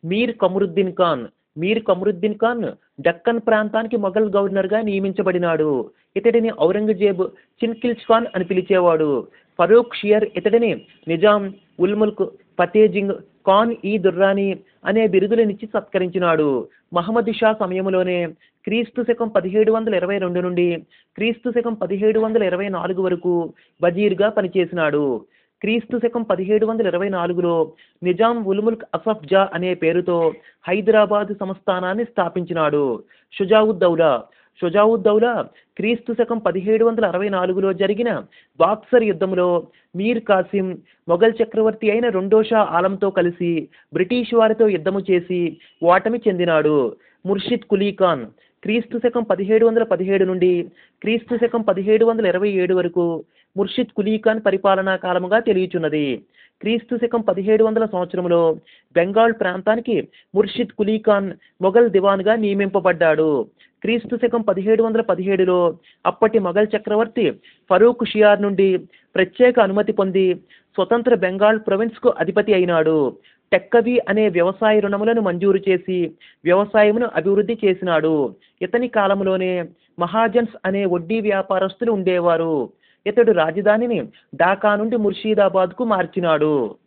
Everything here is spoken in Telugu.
మీర్ కమరుద్దీన్ ఖాన్ మీర్ కమరుద్దీన్ ఖాన్ డక్కన్ ప్రాంతానికి మొఘల్ గవర్నర్గా నియమించబడినాడు ఇతడిని ఔరంగజేబ్ చిన్కిల్స్ ఖాన్ అని పిలిచేవాడు ఫరూక్ షియర్ ఇతడిని నిజాం ఉల్ ముల్క్ ఫతేజింగ్ ఖాన్ ఈ దుర్రాని అనే బిరుదులనిచ్చి సత్కరించినాడు మహమ్మద్ షా సమయంలోనే క్రీస్తు శకం పదిహేడు వందల ఇరవై రెండు నుండి క్రీస్తు శకం పదిహేడు వందల ఇరవై నాలుగు వరకు వజీర్గా పనిచేసినాడు క్రీస్తు శకం పదిహేడు వందల ఇరవై నాలుగులో నిజాం ఉల్ముల్క్ అసఫ్ జా అనే పేరుతో హైదరాబాద్ సంస్థానాన్ని స్థాపించినాడు షుజావుద్దౌలా షుజావుద్దౌలా క్రీస్తు శకం పదిహేడు వందల అరవై నాలుగులో జరిగిన బాక్సర్ యుద్ధంలో మీర్ కాసిం మొఘల్ చక్రవర్తి అయిన రెండో షా ఆలంతో కలిసి బ్రిటిష్ వారితో యుద్ధము చేసి ఓటమి చెందినాడు ముర్షిద్ కులీ ఖాన్ క్రీస్తు శకం పదిహేడు వందల పదిహేడు నుండి క్రీస్తు శకం పదిహేడు వందల ఇరవై ఏడు వరకు ముర్షిద్ కులీ ఖాన్ పరిపాలనా కాలముగా తెలియచున్నది క్రీస్తు శకం పదిహేడు వందల సంవత్సరంలో బెంగాల్ ప్రాంతానికి ముర్షిద్ కులీ ఖాన్ మొఘల్ దివాన్గా నియమింపబడ్డాడు క్రీస్తు శకం పదిహేడు వందల పదిహేడులో అప్పటి మొఘల్ చక్రవర్తి ఫరూక్ షియార్ నుండి ప్రత్యేక అనుమతి పొంది స్వతంత్ర బెంగాల్ ప్రొవిన్స్కు అధిపతి అయినాడు టెక్కవి అనే వ్యవసాయ రుణములను మంజూరు చేసి వ్యవసాయమును అభివృద్ధి చేసినాడు ఇతని కాలంలోనే మహాజన్స్ అనే వడ్డీ వ్యాపారస్తులు ఉండేవారు ఇతడు రాజధానిని ఢాకా నుండి ముర్షీదాబాద్కు మార్చినాడు